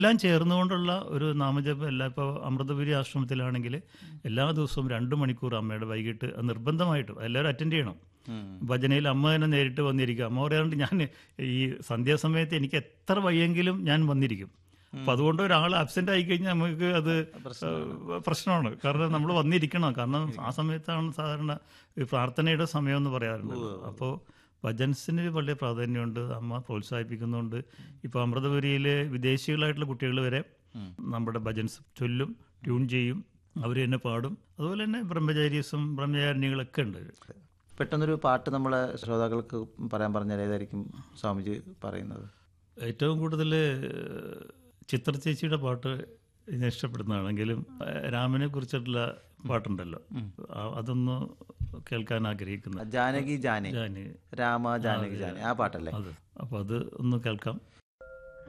എല്ലാം ചേർന്നുകൊണ്ടുള്ള ഒരു നാമജപം എല്ലാം ഇപ്പോൾ അമൃതപുരി ആശ്രമത്തിലാണെങ്കിൽ എല്ലാ ദിവസവും രണ്ട് മണിക്കൂർ അമ്മയുടെ വൈകിട്ട് അത് നിർബന്ധമായിട്ടും എല്ലാവരും അറ്റൻഡ് ചെയ്യണം ഭജനയിൽ അമ്മ തന്നെ നേരിട്ട് വന്നിരിക്കും അമ്മ പറയാറുണ്ട് ഞാൻ ഈ സന്ധ്യാസമയത്ത് എനിക്ക് എത്ര വയ്യെങ്കിലും ഞാൻ വന്നിരിക്കും അപ്പം അതുകൊണ്ട് ഒരാൾ ആബ്സെൻ്റ് ആയി കഴിഞ്ഞാൽ നമുക്ക് അത് ഏഹ്, പ്രശ്നമാണ് കാരണം നമ്മൾ വന്നിരിക്കണം കാരണം ആ സമയത്താണ് സാധാരണ ഈ പ്രാർത്ഥനയുടെ സമയം എന്ന് പറയാറുണ്ട് അപ്പോൾ ഭജൻസിന് വലിയ പ്രാധാന്യമുണ്ട് അമ്മ പ്രോത്സാഹിപ്പിക്കുന്നുണ്ട് ഇപ്പോൾ അമൃതപുരിയിലെ വിദേശികളായിട്ടുള്ള കുട്ടികൾ വരെ നമ്മുടെ ഭജൻസ് ചൊല്ലും ട്യൂൺ ചെയ്യും അവർ തന്നെ പാടും അതുപോലെ തന്നെ ബ്രഹ്മചാരീസും ബ്രഹ്മചാരിണികളൊക്കെ ഉണ്ട് പെട്ടെന്നൊരു പാട്ട് നമ്മളെ ശ്രോതാക്കൾക്ക് പറയാൻ പറഞ്ഞാൽ ഏതായിരിക്കും സ്വാമിജി പറയുന്നത് ഏറ്റവും കൂടുതൽ ചിത്ര ചേച്ചിയുടെ പാട്ട് ഞാൻ ഇഷ്ടപ്പെടുന്നതാണെങ്കിലും ഏഹ്, രാമനെ കുറിച്ചിട്ടുള്ള പാട്ടുണ്ടല്ലോ ആ- അതൊന്ന് കേൾക്കാൻ ആഗ്രഹിക്കുന്ന ജാനകി ജാനെ ഞാൻ രാമ ജാനകി ജാനെ ആ പാട്ടല്ലേ അത് അപ്പോൾ അത് ഒന്ന് കേൾക്കാം